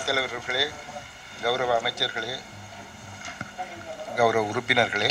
அவைத்தலைவர்களே கௌரவ அமைச்சர்களே கௌரவ உறுப்பினர்களே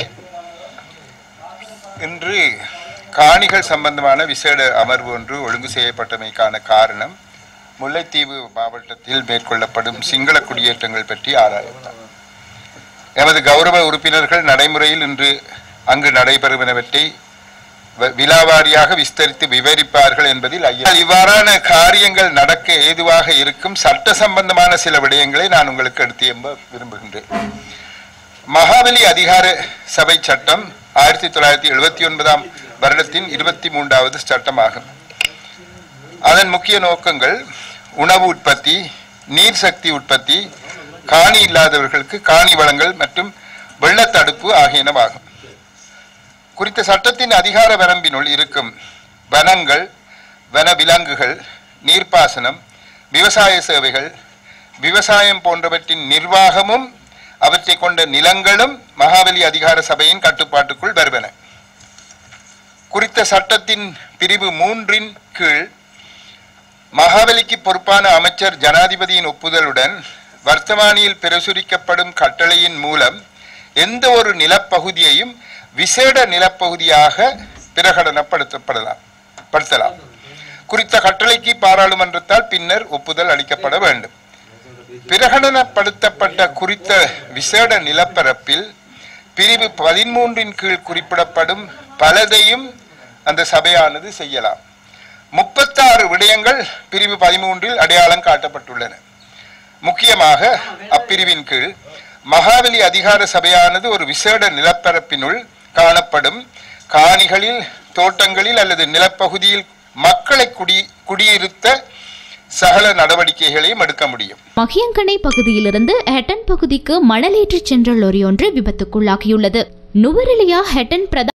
இன்று காணிகள் சம்பந்தமான விசேட அமர்வு ஒன்று ஒழுங்கு செய்யப்பட்டமைக்கான காரணம் முல்லைத்தீவு மாவட்டத்தில் மேற்கொள்ளப்படும் சிங்கள குடியேற்றங்கள் பற்றி ஆராயப்பட்டார் எமது கௌரவ உறுப்பினர்கள் நடைமுறையில் இன்று அங்கு நடைபெறுவனவற்றை வ- விலாவாரியாக விஸ்தரித்து விவரிப்பார்கள் என்பதில் ஐயா இவ்வாறான காரியங்கள் நடக்க ஏதுவாக இருக்கும் சட்ட சம்பந்தமான சில விடயங்களை நான் உங்களுக்கு எடுத்து எம்ப விரும்புகின்றேன் மகாபலி அதிகார சபை சட்டம் ஆயிரத்தி தொள்ளாயிரத்தி எழுபத்தி ஒன்பதாம் வருடத்தின் இருபத்தி மூன்றாவது சட்டமாகும் அதன் முக்கிய நோக்கங்கள் உணவு உற்பத்தி நீர் சக்தி உற்பத்தி காணி இல்லாதவர்களுக்கு காணி வளங்கள் மற்றும் வெள்ளத்தடுப்பு ஆகியனவாகும் குறித்த சட்டத்தின் அதிகார வரம்பினுள் இருக்கும் வனங்கள் வன விலங்குகள் நீர்ப்பாசனம் விவசாய சேவைகள் விவசாயம் போன்றவற்றின் நிர்வாகமும் அவற்றை கொண்ட நிலங்களும் மகாபலி அதிகார சபையின் கட்டுப்பாட்டுக்குள் வருவன குறித்த சட்டத்தின் பிரிவு மூன்றின் கீழ் மகாபலிக்கு பொறுப்பான அமைச்சர் ஜனாதிபதியின் ஒப்புதலுடன் வர்த்தமானியில் பிரசுரிக்கப்படும் கட்டளையின் மூலம் எந்த ஒரு நிலப்பகுதியையும் விசேட நிலப்பகுதியாக பிரகடனப்படுத்தப்படலாம் படுத்தலாம் குறித்த கட்டளைக்கு பாராளுமன்றத்தால் பின்னர் ஒப்புதல் அளிக்கப்பட வேண்டும் பிரகடனப்படுத்தப்பட்ட குறித்த விசேட நிலப்பரப்பில் பிரிவு பதிமூன்றின் கீழ் குறிப்பிடப்படும் பலதையும் அந்த சபையானது செய்யலாம் முப்பத்தாறு விடயங்கள் பிரிவு பதிமூன்றில் அடையாளம் காட்டப்பட்டுள்ளன முக்கியமாக அப்பிரிவின் கீழ் மகாபலி அதிகார சபையானது ஒரு விசேட நிலப்பரப்பினுள் காணப்படும் காணிகளில் தோட்டங்களில் அல்லது நிலப்பகுதியில் மக்களை குடி குடியிருத்த சகல நடவடிக்கைகளையும் எடுக்க முடியும் மகியங்கனை பகுதியிலிருந்து ஹெட்டன் பகுதிக்கு மணலேற்றிச் சென்ற லொரி ஒன்று விபத்துக்குள்ளாகியுள்ளது நுவரெலியா ஹெட்டன் பிரதான